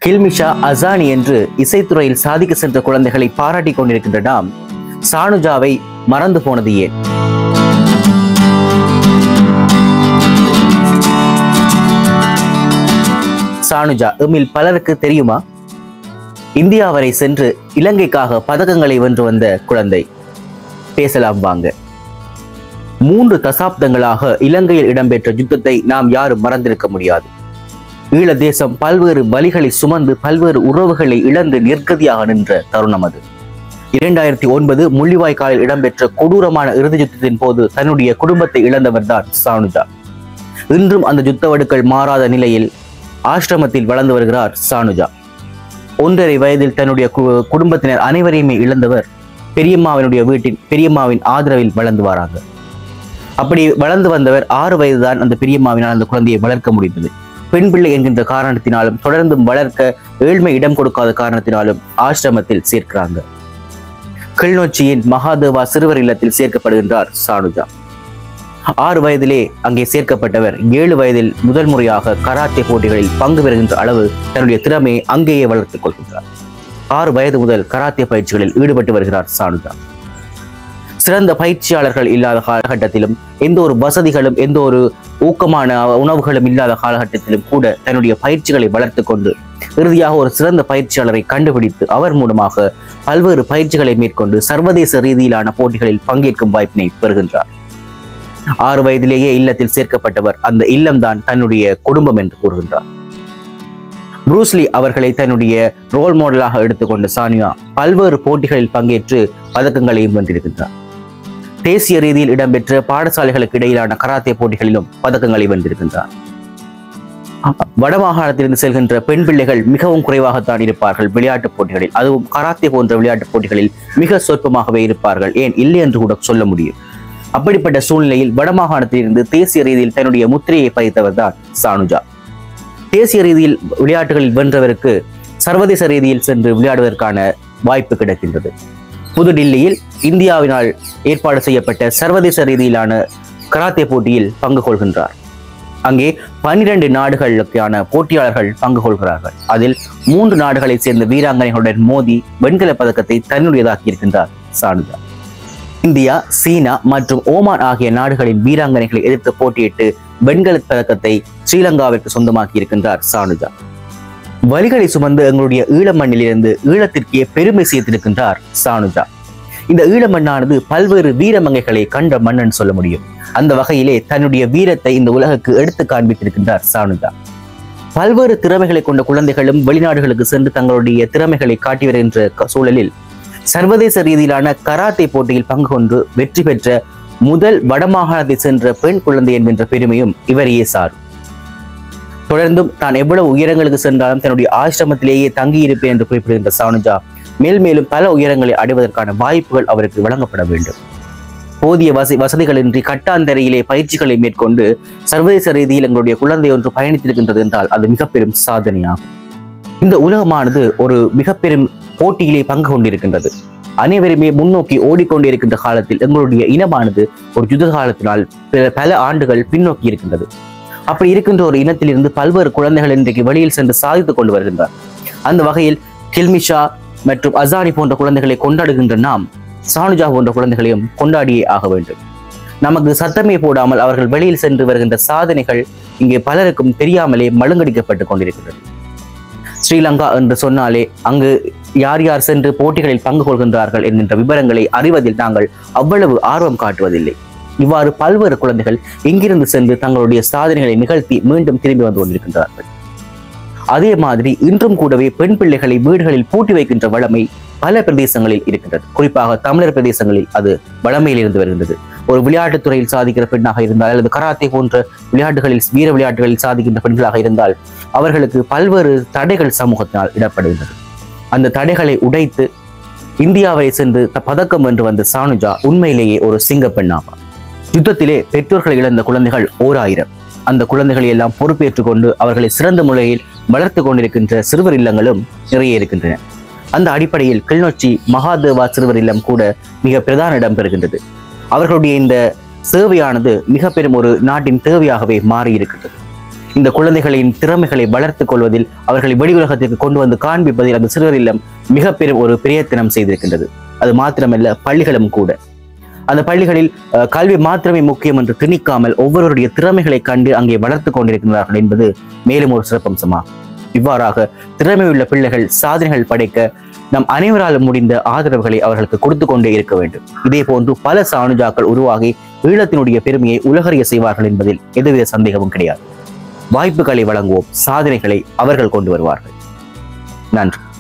கில்மிஷா அசானி என்று இசைத்துறையில் சாதிக்க சென்ற குழந்தைகளை பாராட்டிக் கொண்டிருக்கின்ற நாம் சானுஜாவை மறந்து போனது ஏன் சானுஜா எம்மில் பலருக்கு தெரியுமா இந்தியா வரை சென்று இலங்கைக்காக பதக்கங்களை வென்று வந்த குழந்தை பேசலாம் வாங்க மூன்று தசாப்தங்களாக இலங்கையில் இடம்பெற்ற யுத்தத்தை நாம் யாரும் மறந்திருக்க முடியாது ஈழ தேசம் பல்வேறு வலிகளை சுமந்து பல்வேறு உறவுகளை இழந்து நிர்கதியாக நின்ற தருணம் அது இரண்டாயிரத்தி ஒன்பது முள்ளிவாய்க்காலில் இடம்பெற்ற கொடூரமான இறுதி யுத்தத்தின் போது தன்னுடைய குடும்பத்தை இழந்தவர் தான் சானுஜா இன்றும் அந்த யுத்தவடுக்கள் மாறாத நிலையில் ஆசிரமத்தில் வளர்ந்து வருகிறார் சானுஜா ஒன்றரை வயதில் தன்னுடைய கு- குடும்பத்தினர் அனைவரையுமே இழந்தவர் பெரியம்மாவினுடைய வீட்டின் பெரியம்மாவின் ஆதரவில் வளர்ந்து வராங்க அப்படி வளர்ந்து வந்தவர் ஆறு வயதுதான் அந்த பெரியம்மாவினால் அந்த குழந்தையை வளர்க்க முடிந்தது பெண் பிள்ளை என்கின்ற காரணத்தினாலும் தொடர்ந்தும் வளர்க்க ஏழ்மை இடம் கொடுக்காத காரணத்தினாலும் ஆசிரமத்தில் சேர்க்கிறாங்க கிளிநொச்சியின் மகாதேவா சிறுவர் இல்லத்தில் சேர்க்கப்படுகின்றார் சானுஜா ஆறு வயதிலே அங்கே சேர்க்கப்பட்டவர் ஏழு வயதில் முதல் முறையாக கராத்தே போட்டிகளில் பங்கு பெறுகின்ற அளவு தன்னுடைய திறமையை அங்கேயே வளர்த்துக் கொள்கின்றார் ஆறு வயது முதல் கராத்தே பயிற்சிகளில் ஈடுபட்டு வருகிறார் சானுஜா சிறந்த பயிற்சியாளர்கள் இல்லாத காலகட்டத்திலும் எந்த ஒரு வசதிகளும் எந்த ஒரு ஊக்கமான உணவுகளும் இல்லாத காலகட்டத்திலும் கூட தன்னுடைய பயிற்சிகளை வளர்த்து கொண்டு இறுதியாக ஒரு சிறந்த பயிற்சியாளரை கண்டுபிடித்து அவர் மூலமாக பல்வேறு பயிற்சிகளை மேற்கொண்டு சர்வதேச ரீதியிலான போட்டிகளில் பங்கேற்கும் வாய்ப்பினை பெறுகின்றார் ஆறு வயதிலேயே இல்லத்தில் சேர்க்கப்பட்டவர் அந்த இல்லம்தான் தன்னுடைய குடும்பம் என்று கூறுகின்றார் புரூஸ்லி அவர்களை தன்னுடைய ரோல் மாடலாக எடுத்துக்கொண்ட சானியா பல்வேறு போட்டிகளில் பங்கேற்று பதக்கங்களையும் வென்றிருக்கின்றார் தேசிய ரீதியில் இடம்பெற்ற பாடசாலைகளுக்கு இடையிலான கராத்தே போட்டிகளிலும் பதக்கங்களை வென்றிருக்கின்றார் வடமாகாணத்திலிருந்து செல்கின்ற பெண் பிள்ளைகள் மிகவும் குறைவாகத்தான் இருப்பார்கள் விளையாட்டுப் போட்டிகளில் அதுவும் கராத்தே போன்ற விளையாட்டுப் போட்டிகளில் மிக சொற்பமாகவே இருப்பார்கள் ஏன் இல்லை என்று கூட சொல்ல முடியும் அப்படிப்பட்ட சூழ்நிலையில் வடமாகாணத்திலிருந்து தேசிய ரீதியில் தன்னுடைய முத்திரையை பதித்தவர் தான் சானுஜா தேசிய ரீதியில் விளையாட்டுகளில் வென்றவருக்கு சர்வதேச ரீதியில் சென்று விளையாடுவதற்கான வாய்ப்பு கிடைக்கின்றது புதுடில்லியில் இந்தியாவினால் ஏற்பாடு செய்யப்பட்ட சர்வதேச ரீதியிலான கராத்தே போட்டியில் பங்கு கொள்கின்றார் அங்கே பன்னிரண்டு நாடுகளுக்கான போட்டியாளர்கள் பங்கு கொள்கிறார்கள் அதில் மூன்று நாடுகளைச் சேர்ந்த வீராங்கனைகளுடன் மோதி வெண்கல பதக்கத்தை தன்னுடையதாக்கி இருக்கின்றார் சானுஜா இந்தியா சீனா மற்றும் ஓமான் ஆகிய நாடுகளின் வீராங்கனைகளை எதிர்த்து போட்டியிட்டு வெண்கல பதக்கத்தை ஸ்ரீலங்காவிற்கு சொந்தமாக்கி இருக்கின்றார் சானுஜா வலிகளை சுமந்து எங்களுடைய ஈழ மண்ணிலிருந்து ஈழத்திற்கே பெருமை சேர்த்திருக்கின்றார் சானுஜா இந்த ஈழ மண்ணானது பல்வேறு வீரமங்கைகளை கண்ட மன்னன் சொல்ல முடியும் அந்த வகையிலே தன்னுடைய வீரத்தை இந்த உலகுக்கு எடுத்து காண்பித்திருக்கின்றார் சானுஜா பல்வேறு திறமைகளை கொண்ட குழந்தைகளும் வெளிநாடுகளுக்கு சென்று தங்களுடைய திறமைகளை காட்டி வருகின்ற க- சூழலில் சர்வதேச ரீதியிலான கராத்தே போட்டியில் பங்கு கொண்டு வெற்றி பெற்ற முதல் வடமாகாணத்தை சென்ற பெண் குழந்தை என்கின்ற பெருமையும் இவரையே சாரும் தொடர்ந்தும் தான் எவ்வளவு உயரங்களுக்கு சென்றாலும் தன்னுடைய ஆசிரமத்திலேயே தங்கியிருப்பேன் என்று குறிப்பிடுகின்ற சானுஜா மேல் மேலும் பல உயரங்களை அடைவதற்கான வாய்ப்புகள் அவருக்கு வழங்கப்பட வேண்டும் போதிய வசதி வசதிகளின்றி கட்டாந்தரையிலே பயிற்சிகளை மேற்கொண்டு சர்வதேச ரீதியில் எங்களுடைய குழந்தை ஒன்று பயணித்திருக்கின்றது என்றால் அது மிக பெரும் சாதனையாகும் இந்த உலகமானது ஒரு மிக பெரும் போட்டியிலே பங்கு கொண்டிருக்கின்றது அனைவருமே முன்னோக்கி ஓடிக்கொண்டிருக்கின்ற காலத்தில் எங்களுடைய இனமானது ஒரு யுத்த காலத்தினால் பல- பல ஆண்டுகள் பின்னோக்கி இருக்கின்றது அப்படி இருக்கின்ற ஒரு இனத்திலிருந்து பல்வேறு குழந்தைகள் இன்றைக்கு வெளியில் சென்று சாதித்துக் கொண்டு வருகின்றார் அந்த வகையில் கில்மிஷா மற்றும் அசானி போன்ற குழந்தைகளை கொண்டாடுகின்ற நாம் சானுஜா போன்ற குழந்தைகளையும் கொண்டாடியே ஆக வேண்டும் நமக்கு சத்தமே போடாமல் அவர்கள் வெளியில் சென்று வருகின்ற சாதனைகள் இங்கே பலருக்கும் தெரியாமலே மழுங்கடிக்கப்பட்டு கொண்டிருக்கின்றது ஸ்ரீலங்கா என்று சொன்னாலே அங்கு யார் யார் சென்று போட்டிகளில் பங்கு கொள்கின்றார்கள் என்கின்ற விவரங்களை அறிவதில் நாங்கள் அவ்வளவு ஆர்வம் காட்டுவதில்லை இவ்வாறு பல்வேறு குழந்தைகள் இங்கிருந்து சென்று தங்களுடைய சாதனைகளை நிகழ்த்தி மீண்டும் திரும்பி வந்து கொண்டிருக்கின்றார்கள் அதே மாதிரி இன்றும் கூடவே பெண் பிள்ளைகளை வீடுகளில் பூட்டி வைக்கின்ற வளமை பல பிரதேசங்களில் இருக்கின்றது குறிப்பாக தமிழர் பிரதேசங்களில் அது வளமையில் இருந்து வருகின்றது ஒரு விளையாட்டுத் துறையில் சாதிக்கிற பெண்ணாக இருந்தால் அல்லது கராத்தே போன்ற விளையாட்டுகளில் வீர விளையாட்டுகளில் சாதிக்கின்ற பெண்களாக இருந்தால் அவர்களுக்கு பல்வேறு தடைகள் சமூகத்தினால் இடப்படுகின்றது அந்த தடைகளை உடைத்து இந்தியாவை சென்று த- பதக்கம் வென்று வந்த சானுஜா உண்மையிலேயே ஒரு சிங்க பெண்ணாவார் யுத்தத்திலே பெற்றோர்கள் இழந்த குழந்தைகள் ஓர் ஆயிரம் அந்த குழந்தைகளை எல்லாம் பொறுப்பேற்றுக் கொண்டு அவர்களை சிறந்த முறையில் வளர்த்து கொண்டிருக்கின்ற சிறுவர் இல்லங்களும் நிறைய இருக்கின்றன அந்த அடிப்படையில் கிளிநொச்சி மகாதேவா சிறுவர் இல்லம் கூட மிக பிரதான இடம் பெறுகின்றது அவர்களுடைய இந்த சேவையானது மிக பெரும் ஒரு நாட்டின் தேவையாகவே மாறி இருக்கின்றது இந்த குழந்தைகளின் திறமைகளை வளர்த்துக் கொள்வதில் அவர்களை வெளி உலகத்திற்கு கொண்டு வந்து காண்பிப்பதில் அந்த சிறுவர் இல்லம் மிக பெரும் ஒரு பிரயத்தனம் செய்திருக்கின்றது அது மாத்திரமல்ல பள்ளிகளும் கூட அந்த பள்ளிகளில் அஹ், கல்வி மாத்திரமே முக்கியம் என்று திணிக்காமல் ஒவ்வொருவருடைய திறமைகளை கண்டு அங்கே வளர்த்து கொண்டிருக்கிறார்கள் என்பது மேலும் ஒரு சிறப்பம்சமாகும் இவ்வாறாக திறமையுள்ள பிள்ளைகள் சாதனைகள் படைக்க நம் அனைவராலும் முடிந்த ஆதரவுகளை அவர்களுக்கு கொடுத்து கொண்டே இருக்க வேண்டும் இதே போன்று பல சாணுஜாக்கள் உருவாகி ஈழத்தினுடைய பெருமையை உலகறிய செய்வார்கள் என்பதில் எதுவித சந்தேகமும் கிடையாது வாய்ப்புகளை வழங்குவோம் சாதனைகளை அவர்கள் கொண்டு வருவார்கள் நன்றி